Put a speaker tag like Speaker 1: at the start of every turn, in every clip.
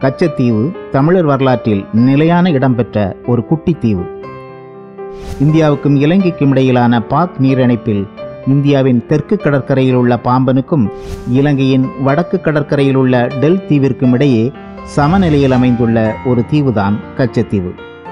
Speaker 1: கச்சத்தீவு தமிழர் வரலாற்றில் நிலையான இடம்பெற்ற ஒரு குட்டித் தீவு இந்தியாவுக்கும் இலங்கைக்கும் இடையிலான பாக் நீரிணைப்பில் இந்தியாவின் தெற்கு கடற்கரையில் உள்ள பாம்பனுக்கும் இலங்கையின் வடக்கு கடற்கரையில் உள்ள டெல் தீவிற்கும் இடையே சமநிலையில் அமைந்துள்ள ஒரு தீவுதான் கச்சத்தீவு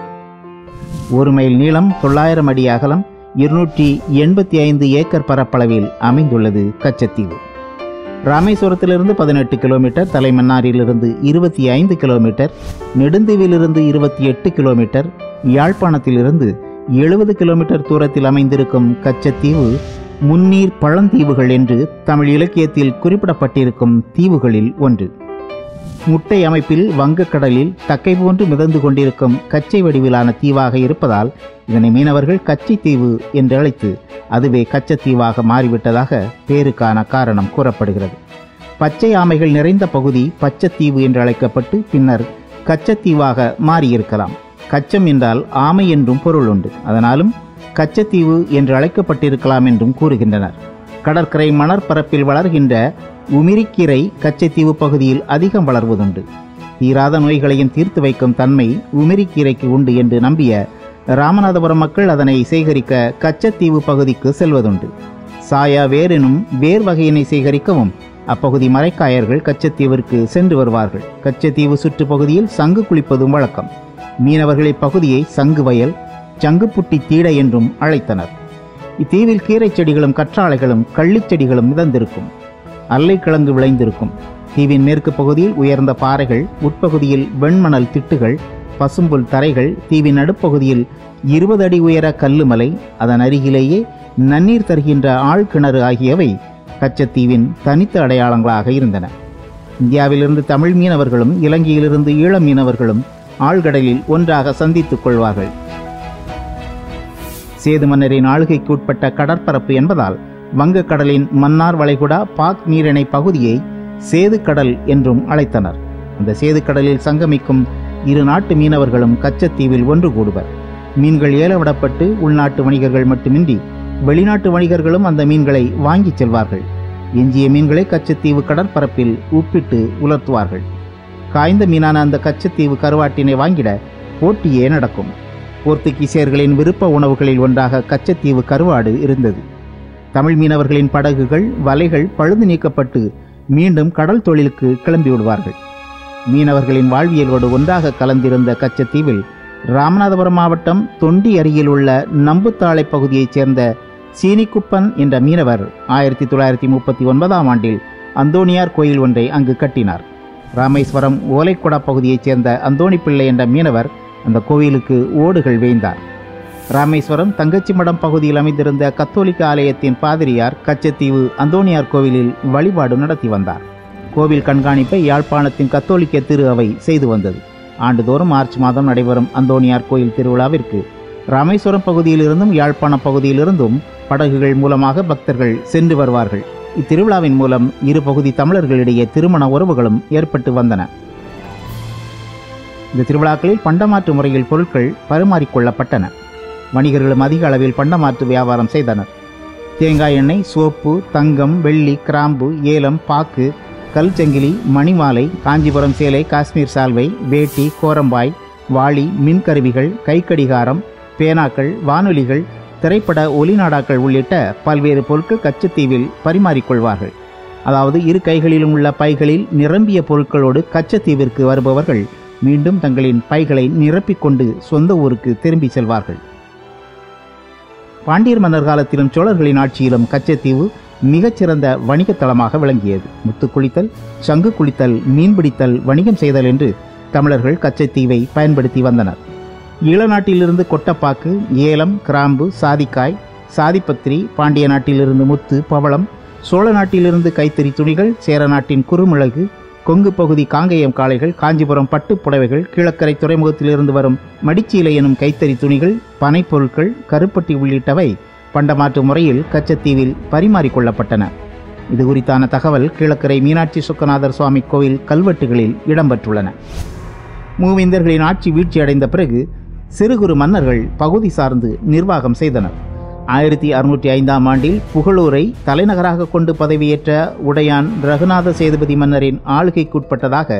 Speaker 1: ஒரு மைல் நீளம் தொள்ளாயிரம் அடி அகலம் இருநூற்றி எண்பத்தி ஐந்து ஏக்கர் பரப்பளவில் அமைந்துள்ளது கச்சத்தீவு ராமேஸ்வரத்திலிருந்து பதினெட்டு கிலோமீட்டர் தலைமன்னாரிலிருந்து இருபத்தி ஐந்து கிலோமீட்டர் நெடுந்தீவிலிருந்து இருபத்தி எட்டு கிலோமீட்டர் யாழ்ப்பாணத்திலிருந்து எழுபது கிலோமீட்டர் தூரத்தில் அமைந்திருக்கும் கச்சத்தீவு முன்னீர் பழந்தீவுகள் என்று தமிழ் இலக்கியத்தில் குறிப்பிடப்பட்டிருக்கும் தீவுகளில் ஒன்று முட்டை அமைப்பில் வங்கக்கடலில் தக்கை போன்று மிதந்து கொண்டிருக்கும் கச்சை வடிவிலான தீவாக இருப்பதால் இதனை மீனவர்கள் கச்சை தீவு என்று அழைத்து அதுவே கச்சத்தீவாக மாறிவிட்டதாக பேருக்கான காரணம் கூறப்படுகிறது பச்சை ஆமைகள் நிறைந்த பகுதி பச்சத்தீவு என்று அழைக்கப்பட்டு பின்னர் கச்சத்தீவாக மாறியிருக்கலாம் கச்சம் என்றால் ஆமை என்றும் பொருள் உண்டு அதனாலும் கச்சத்தீவு என்று அழைக்கப்பட்டிருக்கலாம் என்றும் கூறுகின்றனர் கடற்கரை மணற்பரப்பில் வளர்கின்ற உமிரிக்கீரை கச்சத்தீவு பகுதியில் அதிகம் வளர்வதுண்டு தீராத நோய்களையும் தீர்த்து வைக்கும் தன்மை உமிரிக்கீரைக்கு உண்டு என்று நம்பிய ராமநாதபுரம் மக்கள் அதனை சேகரிக்க கச்சத்தீவு பகுதிக்கு செல்வதுண்டு சாயா வேர் எனும் வேர் வகையினை சேகரிக்கவும் அப்பகுதி மரைக்காயர்கள் கச்சத்தீவிற்கு சென்று வருவார்கள் கச்சத்தீவு சுற்று பகுதியில் சங்கு குளிப்பதும் வழக்கம் மீனவர்கள் இப்பகுதியை சங்கு வயல் சங்குப்புட்டி தீடை என்றும் அழைத்தனர் இத்தீவில் கீரைச் செடிகளும் கற்றாழைகளும் கள்ளிச் செடிகளும் மிதந்திருக்கும் அல்லைக்கிழங்கு விளைந்திருக்கும் தீவின் மேற்கு பகுதியில் உயர்ந்த பாறைகள் உட்பகுதியில் வெண்மணல் திட்டுகள் பசும்புல் தரைகள் தீவின் நடுப்பகுதியில் இருபது அடி உயர கல்லுமலை அதன் அருகிலேயே நன்னீர் தருகின்ற ஆழ்கிணறு ஆகியவை கச்சத்தீவின் தனித்த அடையாளங்களாக இருந்தன இந்தியாவிலிருந்து தமிழ் மீனவர்களும் இலங்கையிலிருந்து ஈழ மீனவர்களும் ஆழ்கடலில் ஒன்றாக சந்தித்துக் கொள்வார்கள் சேது மன்னரின் ஆளுகைக்கு உட்பட்ட கடற்பரப்பு என்பதால் வங்கக்கடலின் மன்னார் வளைகுடா பாக் நீரிணை பகுதியை சேது கடல் என்றும் அழைத்தனர் அந்த சேது கடலில் சங்கமிக்கும் இரு நாட்டு மீனவர்களும் கச்சத்தீவில் ஒன்று கூடுவர் மீன்கள் ஏலவிடப்பட்டு உள்நாட்டு வணிகர்கள் மட்டுமின்றி வெளிநாட்டு வணிகர்களும் அந்த மீன்களை வாங்கிச் செல்வார்கள் எஞ்சிய மீன்களை கச்சத்தீவு கடற்பரப்பில் உப்பிட்டு உலர்த்துவார்கள் காய்ந்த மீனான அந்த கச்சத்தீவு கருவாட்டினை வாங்கிட போட்டியே நடக்கும் போர்த்துகீசியர்களின் விருப்ப உணவுகளில் ஒன்றாக கச்சத்தீவு கருவாடு இருந்தது தமிழ் மீனவர்களின் படகுகள் வலைகள் பழுது நீக்கப்பட்டு மீண்டும் கடல் தொழிலுக்கு கிளம்பி விடுவார்கள் மீனவர்களின் வாழ்வியலோடு ஒன்றாக கலந்திருந்த கச்சத்தீவில் ராமநாதபுரம் மாவட்டம் தொண்டி அருகில் உள்ள நம்புத்தாளை பகுதியைச் சேர்ந்த சீனிக்குப்பன் என்ற மீனவர் ஆயிரத்தி தொள்ளாயிரத்தி முப்பத்தி ஒன்பதாம் ஆண்டில் அந்தோணியார் கோயில் ஒன்றை அங்கு கட்டினார் ராமேஸ்வரம் ஓலைக்குடா பகுதியைச் சேர்ந்த அந்தோணி பிள்ளை என்ற மீனவர் அந்த கோவிலுக்கு ஓடுகள் வேய்ந்தார் ராமேஸ்வரம் தங்கச்சிமடம் பகுதியில் அமைந்திருந்த கத்தோலிக்க ஆலயத்தின் பாதிரியார் கச்சத்தீவு அந்தோணியார் கோவிலில் வழிபாடு நடத்தி வந்தார் கோவில் கண்காணிப்பை யாழ்ப்பாணத்தின் கத்தோலிக்க திரு அவை செய்து வந்தது ஆண்டுதோறும் மார்ச் மாதம் நடைபெறும் அந்தோணியார் கோயில் திருவிழாவிற்கு ராமேஸ்வரம் பகுதியிலிருந்தும் யாழ்ப்பாண பகுதியிலிருந்தும் படகுகள் மூலமாக பக்தர்கள் சென்று வருவார்கள் இத்திருவிழாவின் மூலம் இரு பகுதி தமிழர்களிடையே திருமண உறவுகளும் ஏற்பட்டு வந்தன இந்த திருவிழாக்களில் பண்டமாற்று முறையில் பொருட்கள் பரிமாறிக்கொள்ளப்பட்டன வணிகர்களும் அதிக அளவில் பண்டமாற்று வியாபாரம் செய்தனர் தேங்காய் எண்ணெய் சோப்பு தங்கம் வெள்ளி கிராம்பு ஏலம் பாக்கு கல் சங்கிலி மணிமாலை காஞ்சிபுரம் சேலை காஷ்மீர் சால்வை வேட்டி கோரம்பாய் வாளி மின்கருவிகள் கைக்கடிகாரம் பேனாக்கள் வானொலிகள் திரைப்பட ஒலிநாடாக்கள் உள்ளிட்ட பல்வேறு பொருட்கள் கச்சத்தீவில் பரிமாறிக்கொள்வார்கள் அதாவது இரு கைகளிலும் உள்ள பைகளில் நிரம்பிய பொருட்களோடு கச்சத்தீவிற்கு வருபவர்கள் மீண்டும் தங்களின் பைகளை நிரப்பிக்கொண்டு சொந்த ஊருக்கு திரும்பி செல்வார்கள் பாண்டியர் மன்னர் காலத்திலும் சோழர்களின் ஆட்சியிலும் கச்சத்தீவு மிகச்சிறந்த வணிகத் தளமாக விளங்கியது முத்து குளித்தல் சங்கு குளித்தல் மீன்பிடித்தல் வணிகம் செய்தல் என்று தமிழர்கள் கச்சத்தீவை பயன்படுத்தி வந்தனர் ஈழ நாட்டிலிருந்து கொட்டப்பாக்கு ஏலம் கிராம்பு சாதிக்காய் சாதிப்பத்திரி பாண்டிய நாட்டிலிருந்து முத்து பவளம் சோழ நாட்டிலிருந்து கைத்தறி துணிகள் சேர நாட்டின் குறுமிளகு கொங்கு பகுதி காங்கேயம் காளைகள் காஞ்சிபுரம் பட்டுப் புடவைகள் கீழக்கரை துறைமுகத்திலிருந்து வரும் மடிச்சீலை எனும் கைத்தறி துணிகள் பனைப்பொருட்கள் கருப்பட்டி உள்ளிட்டவை பண்டமாற்று முறையில் கச்சத்தீவில் பரிமாறிக்கொள்ளப்பட்டன இது குறித்தான தகவல் கீழக்கரை மீனாட்சி சுக்கநாதர் சுவாமி கோவில் கல்வெட்டுகளில் இடம்பெற்றுள்ளன மூவிந்தர்களின் ஆட்சி வீழ்ச்சியடைந்த பிறகு சிறு குறு மன்னர்கள் பகுதி சார்ந்து நிர்வாகம் செய்தனர் ஆயிரத்தி அறுநூற்றி ஐந்தாம் ஆண்டில் புகழூரை தலைநகராக கொண்டு பதவியேற்ற உடையான் ரகுநாத சேதுபதி மன்னரின் ஆளுகைக்குட்பட்டதாக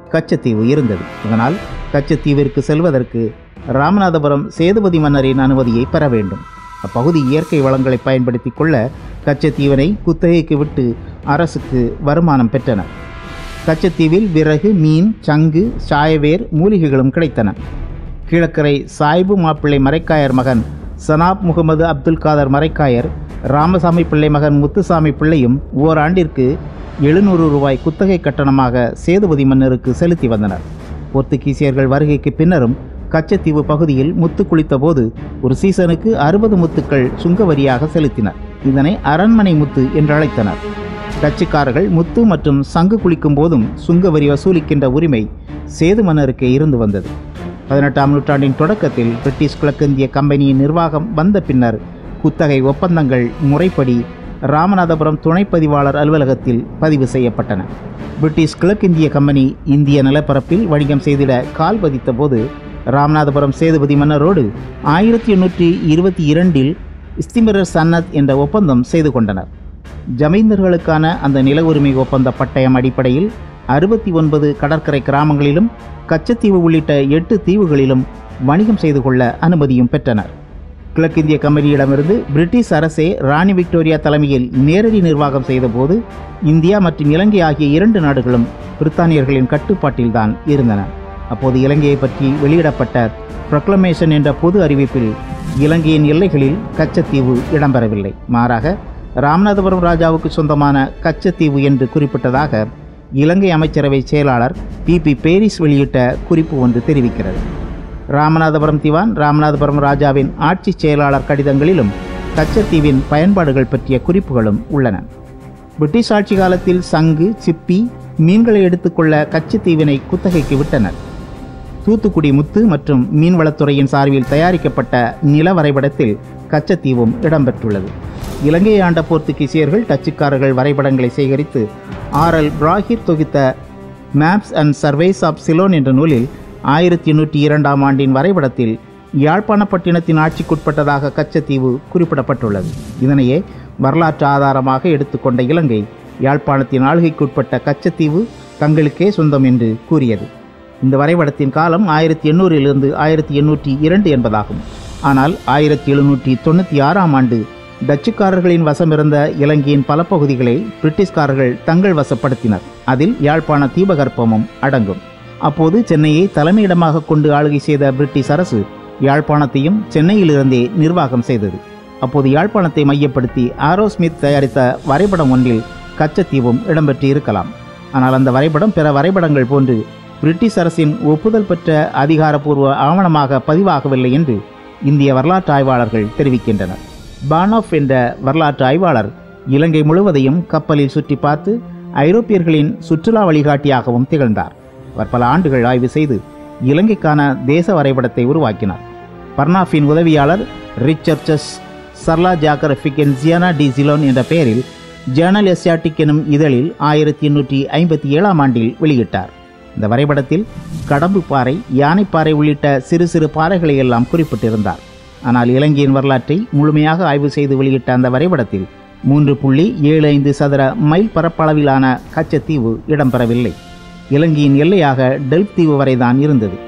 Speaker 1: கச்சத்தீவு இருந்தது இதனால் கச்சத்தீவிற்கு செல்வதற்கு ராமநாதபுரம் சேதுபதி மன்னரின் அனுமதியை பெற வேண்டும் அப்பகுதி இயற்கை வளங்களை பயன்படுத்தி கொள்ள கச்சத்தீவனை குத்தகைக்கு விட்டு அரசுக்கு வருமானம் பெற்றனர் கச்சத்தீவில் விறகு மீன் சங்கு சாயவேர் மூலிகைகளும் கிடைத்தன கீழக்கரை சாய்பு மாப்பிள்ளை மரைக்காயர் மகன் சனாப் முகமது அப்துல் காதர் மரைக்காயர் ராமசாமி பிள்ளை மகன் முத்துசாமி பிள்ளையும் ஓராண்டிற்கு எழுநூறு ரூபாய் குத்தகை கட்டணமாக சேதுபதி மன்னருக்கு செலுத்தி வந்தனர் போர்த்துகீசியர்கள் வருகைக்கு பின்னரும் கச்சத்தீவு பகுதியில் முத்து குளித்தபோது ஒரு சீசனுக்கு அறுபது முத்துக்கள் சுங்கவரியாக செலுத்தினர் இதனை அரண்மனை முத்து என்று அழைத்தனர் டச்சுக்காரர்கள் முத்து மற்றும் சங்கு குளிக்கும் போதும் சுங்கவரி வசூலிக்கின்ற உரிமை சேது மன்னருக்கே இருந்து வந்தது பதினெட்டாம் நூற்றாண்டின் தொடக்கத்தில் பிரிட்டிஷ் கிழக்கிந்திய கம்பெனியின் நிர்வாகம் வந்த பின்னர் குத்தகை ஒப்பந்தங்கள் முறைப்படி ராமநாதபுரம் துணைப்பதிவாளர் அலுவலகத்தில் பதிவு செய்யப்பட்டன பிரிட்டிஷ் கிழக்கிந்திய கம்பெனி இந்திய நிலப்பரப்பில் வணிகம் செய்திட கால் பதித்த போது ராமநாதபுரம் சேதுபதி மன்னரோடு ஆயிரத்தி எண்ணூற்றி இருபத்தி இரண்டில் இஸ்திமிரர் சன்னத் என்ற ஒப்பந்தம் செய்து கொண்டனர் ஜமீந்தர்களுக்கான அந்த நில உரிமை ஒப்பந்த பட்டயம் அடிப்படையில் அறுபத்தி ஒன்பது கடற்கரை கிராமங்களிலும் கச்சத்தீவு உள்ளிட்ட எட்டு தீவுகளிலும் வணிகம் செய்து கொள்ள அனுமதியும் பெற்றனர் கிழக்கிந்திய கம்பெனியிடமிருந்து பிரிட்டிஷ் அரசே ராணி விக்டோரியா தலைமையில் நேரடி நிர்வாகம் செய்தபோது இந்தியா மற்றும் இலங்கை ஆகிய இரண்டு நாடுகளும் பிரித்தானியர்களின் கட்டுப்பாட்டில்தான் இருந்தன அப்போது இலங்கையை பற்றி வெளியிடப்பட்ட ப்ரொக்ளமேஷன் என்ற பொது அறிவிப்பில் இலங்கையின் எல்லைகளில் கச்சத்தீவு இடம்பெறவில்லை மாறாக ராமநாதபுரம் ராஜாவுக்கு சொந்தமான கச்சத்தீவு என்று குறிப்பிட்டதாக இலங்கை அமைச்சரவை செயலாளர் பி பி பேரிஸ் வெளியிட்ட குறிப்பு ஒன்று தெரிவிக்கிறது ராமநாதபுரம் திவான் ராமநாதபுரம் ராஜாவின் ஆட்சி செயலாளர் கடிதங்களிலும் கச்சத்தீவின் பயன்பாடுகள் பற்றிய குறிப்புகளும் உள்ளன பிரிட்டிஷ் ஆட்சி காலத்தில் சங்கு சிப்பி மீன்களை எடுத்துக்கொள்ள கச்சத்தீவினை குத்தகைக்கு விட்டனர் தூத்துக்குடி முத்து மற்றும் மீன்வளத்துறையின் சார்பில் தயாரிக்கப்பட்ட நில வரைபடத்தில் கச்சத்தீவும் இடம்பெற்றுள்ளது இலங்கையை ஆண்ட போர்த்துகீசியர்கள் டச்சுக்காரர்கள் வரைபடங்களை சேகரித்து ஆர் எல் பிராஹிர் தொகுத்த maps and surveys of Ceylon என்ற நூலில் ஆயிரத்தி எண்ணூற்றி இரண்டாம் ஆண்டின் வரைபடத்தில் யாழ்ப்பாணப்பட்டினத்தின் ஆட்சிக்குட்பட்டதாக கச்சத்தீவு குறிப்பிடப்பட்டுள்ளது இதனையே வரலாற்று ஆதாரமாக எடுத்துக்கொண்ட இலங்கை யாழ்ப்பாணத்தின் ஆளுகைக்குட்பட்ட கச்சத்தீவு தங்களுக்கே சொந்தம் என்று கூறியது இந்த வரைபடத்தின் காலம் ஆயிரத்தி எண்ணூறிலிருந்து ஆயிரத்தி எண்ணூற்றி இரண்டு என்பதாகும் ஆனால் ஆயிரத்தி எழுநூற்றி தொண்ணூற்றி ஆறாம் ஆண்டு டச்சுக்காரர்களின் வசமிருந்த இலங்கையின் பல பகுதிகளை பிரிட்டிஷ்காரர்கள் தங்கள் வசப்படுத்தினர் அதில் யாழ்ப்பாண தீபகற்பமும் அடங்கும் அப்போது சென்னையை தலைமையிடமாக கொண்டு ஆளுகை செய்த பிரிட்டிஷ் அரசு யாழ்ப்பாணத்தையும் சென்னையிலிருந்தே நிர்வாகம் செய்தது அப்போது யாழ்ப்பாணத்தை மையப்படுத்தி ஆரோஸ்மித் தயாரித்த வரைபடம் ஒன்றில் கச்சத்தீவும் இடம்பெற்று இருக்கலாம் ஆனால் அந்த வரைபடம் பிற வரைபடங்கள் போன்று பிரிட்டிஷ் அரசின் ஒப்புதல் பெற்ற அதிகாரப்பூர்வ ஆவணமாக பதிவாகவில்லை என்று இந்திய வரலாற்று ஆய்வாளர்கள் தெரிவிக்கின்றனர் பானோஃப் என்ற வரலாற்று ஆய்வாளர் இலங்கை முழுவதையும் கப்பலில் சுற்றி பார்த்து ஐரோப்பியர்களின் சுற்றுலா வழிகாட்டியாகவும் திகழ்ந்தார் அவர் பல ஆண்டுகள் ஆய்வு செய்து இலங்கைக்கான தேச வரைபடத்தை உருவாக்கினார் பர்னாஃபின் உதவியாளர் ரிச்சர்ச்சஸ் சர்லா ஜாகரபிக் என் ஜியானா டி சிலோன் என்ற பெயரில் ஜேர்னல் எஸ்யாட்டிக் எனும் இதழில் ஆயிரத்தி எண்ணூற்றி ஐம்பத்தி ஏழாம் ஆண்டில் வெளியிட்டார் இந்த வரைபடத்தில் கடம்பு பாறை யானைப்பாறை உள்ளிட்ட சிறு சிறு பாறைகளை எல்லாம் குறிப்பிட்டிருந்தார் ஆனால் இலங்கையின் வரலாற்றை முழுமையாக ஆய்வு செய்து வெளியிட்ட அந்த வரைபடத்தில் மூன்று புள்ளி ஏழு ஐந்து சதுர மைல் பரப்பளவிலான கச்சத்தீவு இடம்பெறவில்லை இலங்கையின் எல்லையாக டெல்ப் தீவு வரைதான் இருந்தது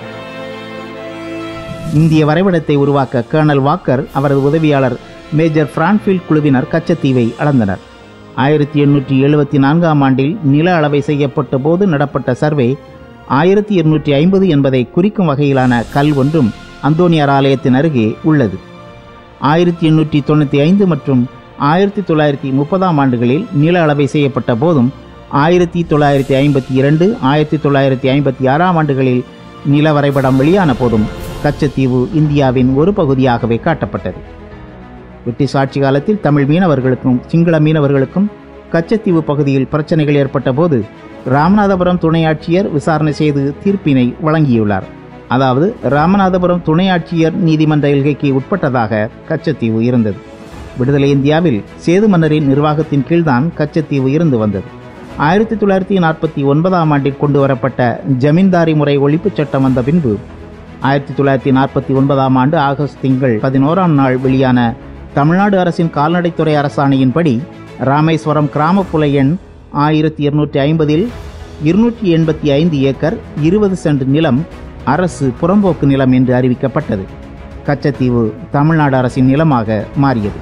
Speaker 1: இந்திய வரைபடத்தை உருவாக்க கர்னல் வாக்கர் அவரது உதவியாளர் மேஜர் பிரான்ஃபீல்ட் குழுவினர் கச்சத்தீவை அளந்தனர் ஆயிரத்தி எண்ணூற்றி எழுபத்தி நான்காம் ஆண்டில் நில அளவை செய்யப்பட்ட போது நடப்பட்ட சர்வே ஆயிரத்தி இருநூற்றி ஐம்பது என்பதை குறிக்கும் வகையிலான கல் ஒன்றும் அந்தோனியார் ஆலயத்தின் அருகே உள்ளது ஆயிரத்தி எண்ணூற்றி தொண்ணூற்றி ஐந்து மற்றும் ஆயிரத்தி தொள்ளாயிரத்தி முப்பதாம் ஆண்டுகளில் நில அளவை செய்யப்பட்ட போதும் ஆயிரத்தி தொள்ளாயிரத்தி ஐம்பத்தி இரண்டு ஆயிரத்தி தொள்ளாயிரத்தி ஐம்பத்தி ஆறாம் ஆண்டுகளில் நில வரைபடம் வெளியான போதும் கச்சத்தீவு இந்தியாவின் ஒரு பகுதியாகவே காட்டப்பட்டது பிரிட்டிஷ் ஆட்சி காலத்தில் தமிழ் மீனவர்களுக்கும் சிங்கள மீனவர்களுக்கும் கச்சத்தீவு பகுதியில் பிரச்சனைகள் ஏற்பட்ட போது ராமநாதபுரம் துணை ஆட்சியர் விசாரணை செய்து தீர்ப்பினை வழங்கியுள்ளார் அதாவது ராமநாதபுரம் துணை ஆட்சியர் நீதிமன்ற எல்கைக்கு உட்பட்டதாக கச்சத்தீவு இருந்தது விடுதலை இந்தியாவில் சேது மன்னரின் நிர்வாகத்தின் கீழ்தான் கச்சத்தீவு இருந்து வந்தது ஆயிரத்தி தொள்ளாயிரத்தி நாற்பத்தி ஒன்பதாம் ஆண்டில் கொண்டு வரப்பட்ட ஜமீன்தாரி முறை ஒழிப்புச் சட்டம் வந்த பின்பு ஆயிரத்தி தொள்ளாயிரத்தி நாற்பத்தி ஒன்பதாம் ஆண்டு ஆகஸ்ட் திங்கள் பதினோராம் நாள் வெளியான தமிழ்நாடு அரசின் கால்நடைத்துறை அரசாணையின்படி ராமேஸ்வரம் கிராமப்புல எண் ஆயிரத்தி இருநூற்றி ஐம்பதில் இருநூற்றி எண்பத்தி ஐந்து ஏக்கர் இருபது சென்ட் நிலம் அரசு புறம்போக்கு நிலம் என்று அறிவிக்கப்பட்டது கச்சத்தீவு தமிழ்நாடு அரசின் நிலமாக மாறியது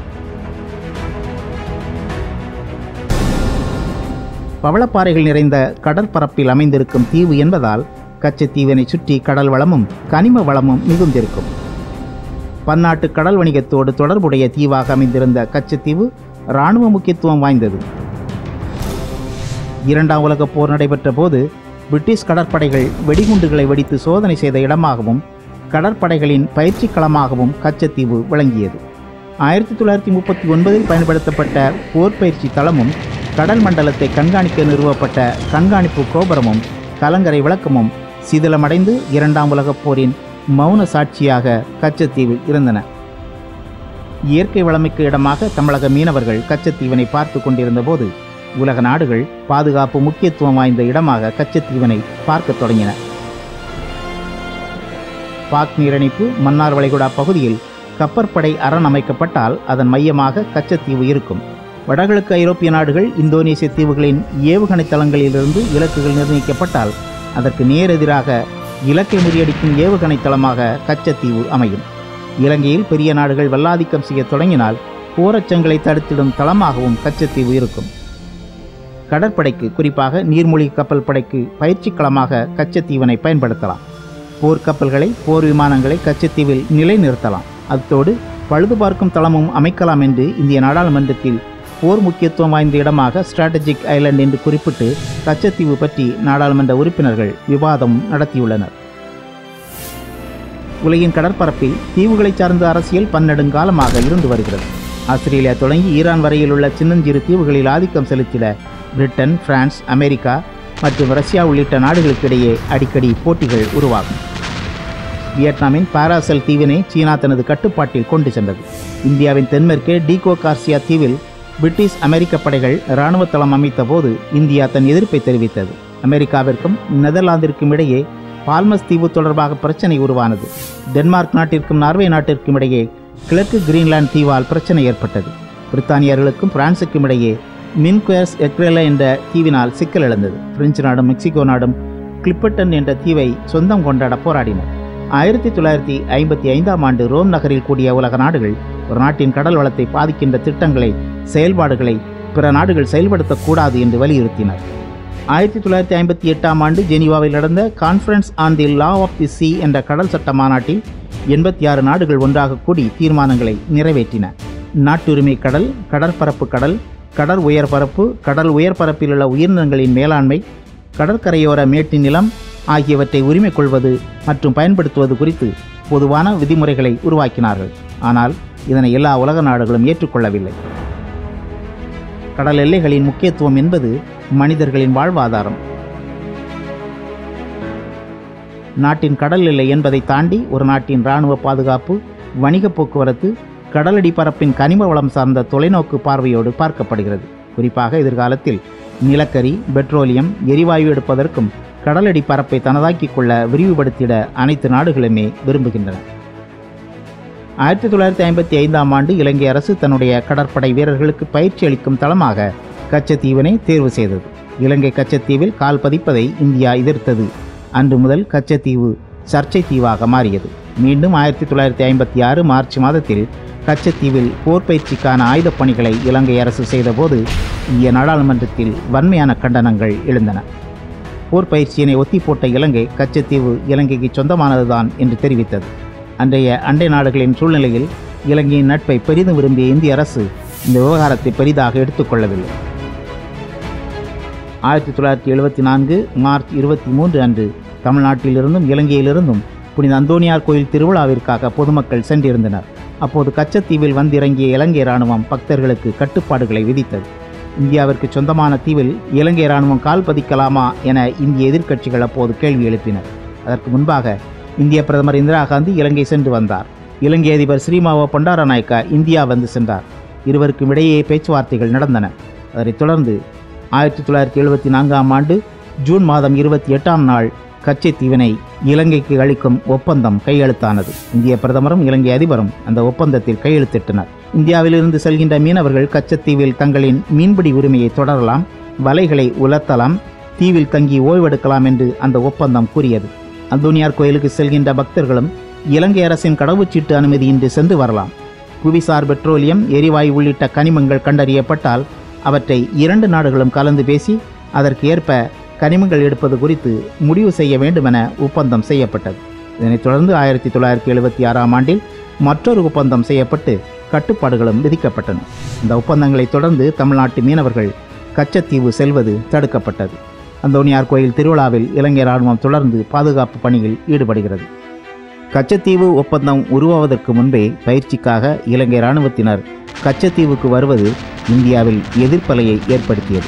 Speaker 1: பவளப்பாறைகள் நிறைந்த கடற்பரப்பில் அமைந்திருக்கும் தீவு என்பதால் கச்சத்தீவினை சுற்றி கடல் வளமும் கனிம வளமும் மிகுந்திருக்கும் பன்னாட்டு கடல் வணிகத்தோடு தொடர்புடைய தீவாக அமைந்திருந்த கச்சத்தீவு இராணுவ முக்கியத்துவம் வாய்ந்தது இரண்டாம் உலகப் போர் நடைபெற்ற போது பிரிட்டிஷ் கடற்படைகள் வெடிகுண்டுகளை வெடித்து சோதனை செய்த இடமாகவும் கடற்படைகளின் பயிற்சி களமாகவும் கச்சத்தீவு விளங்கியது ஆயிரத்தி தொள்ளாயிரத்தி முப்பத்தி ஒன்பதில் பயன்படுத்தப்பட்ட போர் பயிற்சி தளமும் கடல் மண்டலத்தை கண்காணிக்க நிறுவப்பட்ட கண்காணிப்பு கோபுரமும் கலங்கரை விளக்கமும் சிதிலமடைந்து இரண்டாம் உலகப் போரின் மௌன சாட்சியாக கச்சத்தீவு இருந்தன இயற்கை வளமிக்க இடமாக தமிழக மீனவர்கள் கச்சத்தீவினை பார்த்து கொண்டிருந்த போது உலக நாடுகள் பாதுகாப்பு முக்கியத்துவம் வாய்ந்த இடமாக கச்சத்தீவினை பார்க்கத் தொடங்கின பாக் நீரிணைப்பு மன்னார் வளைகுடா பகுதியில் கப்பற்படை அரண் அமைக்கப்பட்டால் அதன் மையமாக கச்சத்தீவு இருக்கும் வடகிழக்கு ஐரோப்பிய நாடுகள் இந்தோனேசிய தீவுகளின் ஏவுகணை தளங்களிலிருந்து இலக்குகள் நிர்ணயிக்கப்பட்டால் அதற்கு நேரெதிராக இலக்கை முறியடிக்கும் ஏவுகணை தளமாக கச்சத்தீவு அமையும் இலங்கையில் பெரிய நாடுகள் வல்லாதிக்கம் செய்ய தொடங்கினால் போரச்சங்களை தடுத்திடும் தளமாகவும் கச்சத்தீவு இருக்கும் கடற்படைக்கு குறிப்பாக நீர்மூழ்கி கப்பல் படைக்கு பயிற்சி களமாக கச்சத்தீவனை பயன்படுத்தலாம் போர்க்கப்பல்களை போர் விமானங்களை கச்சத்தீவில் நிலைநிறுத்தலாம் அத்தோடு பழுது பார்க்கும் தளமும் அமைக்கலாம் என்று இந்திய நாடாளுமன்றத்தில் போர் முக்கியத்துவம் வாய்ந்த இடமாக ஸ்ட்ராட்டஜிக் ஐலண்ட் என்று குறிப்பிட்டு கச்சத்தீவு பற்றி நாடாளுமன்ற உறுப்பினர்கள் விவாதம் நடத்தியுள்ளனர் உலகின் கடற்பரப்பில் தீவுகளை சார்ந்த அரசியல் பன்னெடுங்காலமாக இருந்து வருகிறது ஆஸ்திரேலியா தொடங்கி ஈரான் வரையில் உள்ள சின்னஞ்சிறு தீவுகளில் ஆதிக்கம் செலுத்திட பிரிட்டன் பிரான்ஸ் அமெரிக்கா மற்றும் ரஷ்யா உள்ளிட்ட நாடுகளுக்கிடையே அடிக்கடி போட்டிகள் உருவாகும் வியட்நாமின் பாராசல் தீவினை சீனா தனது கட்டுப்பாட்டில் கொண்டு சென்றது இந்தியாவின் தென்மேற்கே டீகோ கார்சியா தீவில் பிரிட்டிஷ் அமெரிக்க படைகள் இராணுவ தளம் அமைத்த போது இந்தியா தன் எதிர்ப்பை தெரிவித்தது அமெரிக்காவிற்கும் நெதர்லாந்திற்கும் இடையே பால்மஸ் தீவு தொடர்பாக பிரச்சனை உருவானது டென்மார்க் நாட்டிற்கும் நார்வே நாட்டிற்கும் இடையே கிழக்கு கிரீன்லாந்து தீவால் பிரச்சனை ஏற்பட்டது பிரித்தானியர்களுக்கும் பிரான்சுக்கும் இடையே மின்குயர்ஸ் எக்ரேல என்ற தீவினால் சிக்கல் எழுந்தது பிரெஞ்சு நாடும் மெக்சிகோ நாடும் கிளிப்பட்டன் என்ற தீவை சொந்தம் கொண்டாட போராடினர் ஆயிரத்தி தொள்ளாயிரத்தி ஐம்பத்தி ஐந்தாம் ஆண்டு ரோம் நகரில் கூடிய உலக நாடுகள் ஒரு நாட்டின் கடல் வளத்தை பாதிக்கின்ற திட்டங்களை செயல்பாடுகளை பிற நாடுகள் செயல்படுத்தக்கூடாது என்று வலியுறுத்தினர் ஆயிரத்தி தொள்ளாயிரத்தி ஐம்பத்தி எட்டாம் ஆண்டு ஜெனீவாவில் நடந்த conference on the law of the sea என்ற கடல் சட்ட மாநாட்டில் எண்பத்தி ஆறு நாடுகள் ஒன்றாக கூடி தீர்மானங்களை நிறைவேற்றின நாட்டுரிமை கடல் கடற்பரப்பு கடல் கடல் உயர்பரப்பு கடல் உயர்பரப்பில் உள்ள உயிரினங்களின் மேலாண்மை கடற்கரையோர மேட்டு நிலம் ஆகியவற்றை உரிமை கொள்வது மற்றும் பயன்படுத்துவது குறித்து பொதுவான விதிமுறைகளை உருவாக்கினார்கள் ஆனால் இதனை எல்லா உலக நாடுகளும் ஏற்றுக்கொள்ளவில்லை கடல் எல்லைகளின் முக்கியத்துவம் என்பது மனிதர்களின் வாழ்வாதாரம் நாட்டின் கடல் எல்லை என்பதை தாண்டி ஒரு நாட்டின் இராணுவ பாதுகாப்பு வணிக போக்குவரத்து கடலடி பரப்பின் கனிம வளம் சார்ந்த தொலைநோக்கு பார்வையோடு பார்க்கப்படுகிறது குறிப்பாக எதிர்காலத்தில் நிலக்கரி பெட்ரோலியம் எரிவாயு எடுப்பதற்கும் கடலடி பரப்பை தனதாக்கிக் கொள்ள விரிவுபடுத்திட அனைத்து நாடுகளுமே விரும்புகின்றன ஆயிரத்தி தொள்ளாயிரத்தி ஐம்பத்தி ஐந்தாம் ஆண்டு இலங்கை அரசு தன்னுடைய கடற்படை வீரர்களுக்கு பயிற்சி அளிக்கும் தளமாக கச்சத்தீவினை தேர்வு செய்தது இலங்கை கச்சத்தீவில் கால் பதிப்பதை இந்தியா எதிர்த்தது அன்று முதல் கச்சத்தீவு சர்ச்சை தீவாக மாறியது மீண்டும் ஆயிரத்தி தொள்ளாயிரத்தி ஐம்பத்தி ஆறு மார்ச் மாதத்தில் கச்சத்தீவில் போர் பயிற்சிக்கான ஆயுதப் பணிகளை இலங்கை அரசு செய்தபோது இந்திய நாடாளுமன்றத்தில் வன்மையான கண்டனங்கள் எழுந்தன போர் பயிற்சியினை ஒத்தி போட்ட இலங்கை கச்சத்தீவு இலங்கைக்கு சொந்தமானதுதான் என்று தெரிவித்தது அன்றைய அண்டை நாடுகளின் சூழ்நிலையில் இலங்கையின் நட்பை பெரிதும் விரும்பிய இந்திய அரசு இந்த விவகாரத்தை பெரிதாக எடுத்துக்கொள்ளவில்லை ஆயிரத்தி தொள்ளாயிரத்தி எழுபத்தி நான்கு மார்ச் இருபத்தி மூன்று அன்று தமிழ்நாட்டிலிருந்தும் இலங்கையிலிருந்தும் புனித அந்தோனியார் கோயில் திருவிழாவிற்காக பொதுமக்கள் சென்றிருந்தனர் அப்போது கச்சத்தீவில் வந்திறங்கிய இலங்கை இராணுவம் பக்தர்களுக்கு கட்டுப்பாடுகளை விதித்தது இந்தியாவிற்கு சொந்தமான தீவில் இலங்கை இராணுவம் கால் பதிக்கலாமா என இந்திய எதிர்க்கட்சிகள் அப்போது கேள்வி எழுப்பினர் அதற்கு முன்பாக இந்திய பிரதமர் இந்திரா காந்தி இலங்கை சென்று வந்தார் இலங்கை அதிபர் ஸ்ரீமாவோ பண்டாரநாயக்கா இந்தியா வந்து சென்றார் இருவருக்கும் இடையே பேச்சுவார்த்தைகள் நடந்தன அதனைத் தொடர்ந்து ஆயிரத்தி தொள்ளாயிரத்தி எழுபத்தி நான்காம் ஆண்டு ஜூன் மாதம் இருபத்தி எட்டாம் நாள் கச்சத்தீவினை இலங்கைக்கு அளிக்கும் ஒப்பந்தம் கையெழுத்தானது இந்திய பிரதமரும் இலங்கை அதிபரும் அந்த ஒப்பந்தத்தில் கையெழுத்திட்டனர் இந்தியாவிலிருந்து செல்கின்ற மீனவர்கள் கச்சத்தீவில் தங்களின் மீன்பிடி உரிமையை தொடரலாம் வலைகளை உலர்த்தலாம் தீவில் தங்கி ஓய்வெடுக்கலாம் என்று அந்த ஒப்பந்தம் கூறியது அந்தோனியார் கோயிலுக்கு செல்கின்ற பக்தர்களும் இலங்கை அரசின் கடவுச்சீட்டு அனுமதியின்றி சென்று வரலாம் புவிசார் பெட்ரோலியம் எரிவாயு உள்ளிட்ட கனிமங்கள் கண்டறியப்பட்டால் அவற்றை இரண்டு நாடுகளும் கலந்து பேசி அதற்கு ஏற்ப கனிமங்கள் எடுப்பது குறித்து முடிவு செய்ய வேண்டுமென ஒப்பந்தம் செய்யப்பட்டது இதனைத் தொடர்ந்து ஆயிரத்தி தொள்ளாயிரத்தி எழுபத்தி ஆறாம் ஆண்டில் மற்றொரு ஒப்பந்தம் செய்யப்பட்டு கட்டுப்பாடுகளும் விதிக்கப்பட்டன இந்த ஒப்பந்தங்களைத் தொடர்ந்து தமிழ்நாட்டு மீனவர்கள் கச்சத்தீவு செல்வது தடுக்கப்பட்டது அந்தோனியார் கோயில் திருவிழாவில் இலங்கை ராணுவம் தொடர்ந்து பாதுகாப்பு பணியில் ஈடுபடுகிறது கச்சத்தீவு ஒப்பந்தம் உருவாவதற்கு முன்பே பயிற்சிக்காக இலங்கை இராணுவத்தினர் கச்சத்தீவுக்கு வருவது இந்தியாவில் எதிர்ப்பலையை ஏற்படுத்தியது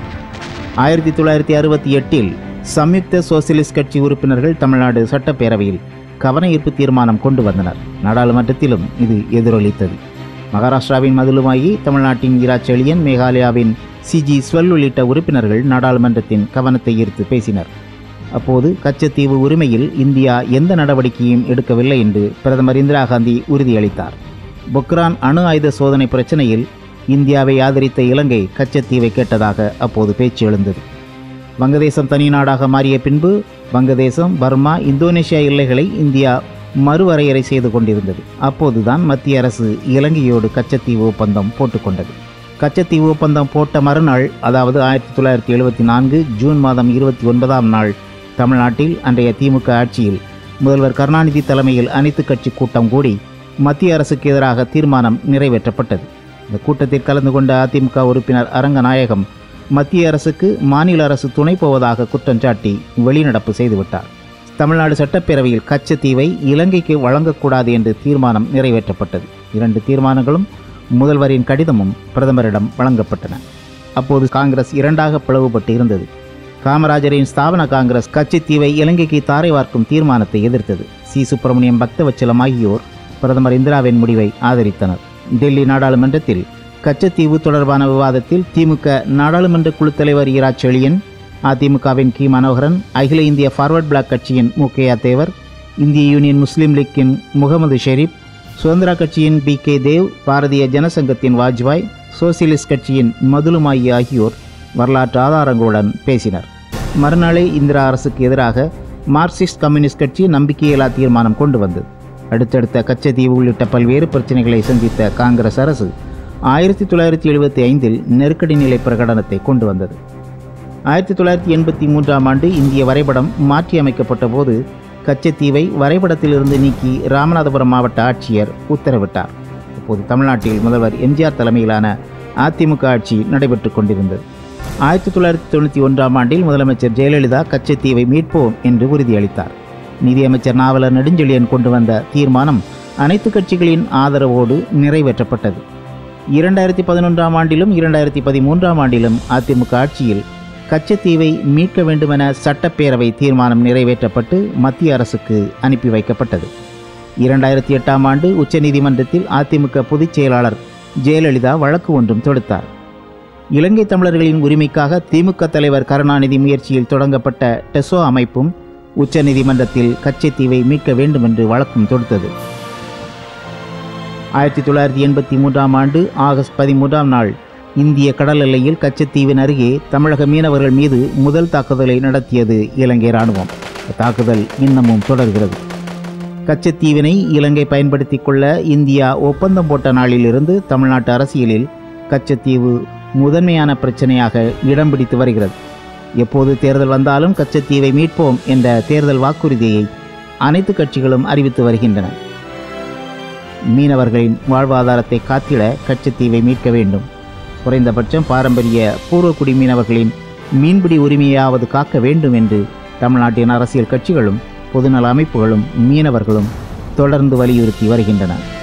Speaker 1: ஆயிரத்தி தொள்ளாயிரத்தி அறுபத்தி எட்டில் சம்யுக்த சோசியலிஸ்ட் கட்சி உறுப்பினர்கள் தமிழ்நாடு சட்டப்பேரவையில் கவன ஈர்ப்பு தீர்மானம் கொண்டு வந்தனர் நாடாளுமன்றத்திலும் இது எதிரொலித்தது மகாராஷ்டிராவின் மதுலுமாயி தமிழ்நாட்டின் இரா செழியன் மேகாலயாவின் சிஜி ஸ்வெல் உள்ளிட்ட உறுப்பினர்கள் நாடாளுமன்றத்தின் கவனத்தை ஈர்த்து பேசினர் அப்போது கச்சத்தீவு உரிமையில் இந்தியா எந்த நடவடிக்கையும் எடுக்கவில்லை என்று பிரதமர் இந்திரா காந்தி உறுதியளித்தார் பொக்ரான் அணு ஆயுத சோதனை பிரச்சனையில் இந்தியாவை ஆதரித்த இலங்கை கச்சத்தீவை கேட்டதாக அப்போது பேச்சு எழுந்தது வங்கதேசம் தனி நாடாக மாறிய பின்பு வங்கதேசம் பர்மா இந்தோனேஷியா எல்லைகளை இந்தியா மறுவரையறை செய்து கொண்டிருந்தது அப்போதுதான் மத்திய அரசு இலங்கையோடு கச்சத்தீவு ஒப்பந்தம் போட்டுக்கொண்டது கச்சத்தீவு ஒப்பந்தம் போட்ட மறுநாள் அதாவது ஆயிரத்தி தொள்ளாயிரத்தி எழுபத்தி நான்கு ஜூன் மாதம் இருபத்தி ஒன்பதாம் நாள் தமிழ்நாட்டில் அன்றைய திமுக ஆட்சியில் முதல்வர் கருணாநிதி தலைமையில் அனைத்து கட்சி கூட்டம் கூடி மத்திய அரசுக்கு எதிராக தீர்மானம் நிறைவேற்றப்பட்டது இந்த கூட்டத்தில் கலந்து கொண்ட அதிமுக உறுப்பினர் அரங்கநாயகம் மத்திய அரசுக்கு மாநில அரசு துணை போவதாக குற்றம் சாட்டி வெளிநடப்பு செய்துவிட்டார் தமிழ்நாடு சட்டப்பேரவையில் கச்சத்தீவை இலங்கைக்கு வழங்கக்கூடாது என்று தீர்மானம் நிறைவேற்றப்பட்டது இரண்டு தீர்மானங்களும் முதல்வரின் கடிதமும் பிரதமரிடம் வழங்கப்பட்டன அப்போது காங்கிரஸ் இரண்டாக பிளவுபட்டு இருந்தது காமராஜரின் ஸ்தாபன காங்கிரஸ் கச்சத்தீவை இலங்கைக்கு தாரை வார்க்கும் தீர்மானத்தை எதிர்த்தது சி சுப்பிரமணியம் பக்தவச்சலம் ஆகியோர் பிரதமர் இந்திராவின் முடிவை ஆதரித்தனர் டெல்லி நாடாளுமன்றத்தில் கச்சத்தீவு தொடர்பான விவாதத்தில் திமுக நாடாளுமன்ற குழு தலைவர் இரா செழியன் அதிமுகவின் கி மனோகரன் அகில இந்திய ஃபார்வர்ட் பிளாக் கட்சியின் முக்கையா தேவர் இந்திய யூனியன் முஸ்லீம் லீக்கின் முகமது ஷெரீப் சுதந்திரா கட்சியின் பி கே தேவ் பாரதிய ஜனசங்கத்தின் வாஜ்பாய் சோசியலிஸ்ட் கட்சியின் மதுலுமாயி ஆகியோர் வரலாற்று ஆதாரங்களுடன் பேசினர் மறுநாளே இந்திரா அரசுக்கு எதிராக மார்க்சிஸ்ட் கம்யூனிஸ்ட் கட்சி நம்பிக்கையில்லா தீர்மானம் கொண்டு வந்தது அடுத்தடுத்த கச்சத்தீவு உள்ளிட்ட பல்வேறு பிரச்சனைகளை சந்தித்த காங்கிரஸ் அரசு ஆயிரத்தி தொள்ளாயிரத்தி எழுபத்தி ஐந்தில் நெருக்கடி நிலை பிரகடனத்தை கொண்டு வந்தது ஆயிரத்தி தொள்ளாயிரத்தி எண்பத்தி மூன்றாம் ஆண்டு இந்திய வரைபடம் மாற்றியமைக்கப்பட்ட போது கச்சத்தீவை வரைபடத்திலிருந்து நீக்கி ராமநாதபுரம் மாவட்ட ஆட்சியர் உத்தரவிட்டார் அப்போது தமிழ்நாட்டில் முதல்வர் எம்ஜிஆர் தலைமையிலான அதிமுக ஆட்சி நடைபெற்று கொண்டிருந்தது ஆயிரத்தி தொள்ளாயிரத்தி தொண்ணூற்றி ஒன்றாம் ஆண்டில் முதலமைச்சர் ஜெயலலிதா கச்சத்தீவை மீட்போம் என்று உறுதியளித்தார் நிதியமைச்சர் நாவலர் நெடுஞ்செழியன் கொண்டு வந்த தீர்மானம் அனைத்து கட்சிகளின் ஆதரவோடு நிறைவேற்றப்பட்டது இரண்டாயிரத்தி பதினொன்றாம் ஆண்டிலும் இரண்டாயிரத்தி பதிமூன்றாம் ஆண்டிலும் அதிமுக ஆட்சியில் கச்சத்தீவை மீட்க வேண்டுமென சட்டப்பேரவை தீர்மானம் நிறைவேற்றப்பட்டு மத்திய அரசுக்கு அனுப்பி வைக்கப்பட்டது இரண்டாயிரத்தி எட்டாம் ஆண்டு உச்சநீதிமன்றத்தில் அதிமுக பொதுச் செயலாளர் ஜெயலலிதா வழக்கு ஒன்றும் தொடுத்தார் இலங்கை தமிழர்களின் உரிமைக்காக திமுக தலைவர் கருணாநிதி முயற்சியில் தொடங்கப்பட்ட டெசோ அமைப்பும் உச்சநீதிமன்றத்தில் கச்சத்தீவை மீட்க வேண்டும் என்று வழக்கும் தொடுத்தது ஆயிரத்தி தொள்ளாயிரத்தி எண்பத்தி மூன்றாம் ஆண்டு ஆகஸ்ட் பதிமூன்றாம் நாள் இந்திய கடல் எல்லையில் கச்சத்தீவின் அருகே தமிழக மீனவர்கள் மீது முதல் தாக்குதலை நடத்தியது இலங்கை இராணுவம் இந்த தாக்குதல் இன்னமும் தொடர்கிறது கச்சத்தீவினை இலங்கை பயன்படுத்திக் கொள்ள இந்தியா ஒப்பந்தம் போட்ட நாளிலிருந்து தமிழ்நாட்டு அரசியலில் கச்சத்தீவு முதன்மையான பிரச்சனையாக இடம் பிடித்து வருகிறது எப்போது தேர்தல் வந்தாலும் கச்சத்தீவை மீட்போம் என்ற தேர்தல் வாக்குறுதியை அனைத்து கட்சிகளும் அறிவித்து வருகின்றன மீனவர்களின் வாழ்வாதாரத்தை காத்திட கச்சத்தீவை மீட்க வேண்டும் குறைந்தபட்சம் பாரம்பரிய பூர்வக்குடி மீனவர்களின் மீன்பிடி உரிமையாவது காக்க வேண்டும் என்று தமிழ்நாட்டின் அரசியல் கட்சிகளும் பொதுநல அமைப்புகளும் மீனவர்களும் தொடர்ந்து வலியுறுத்தி வருகின்றன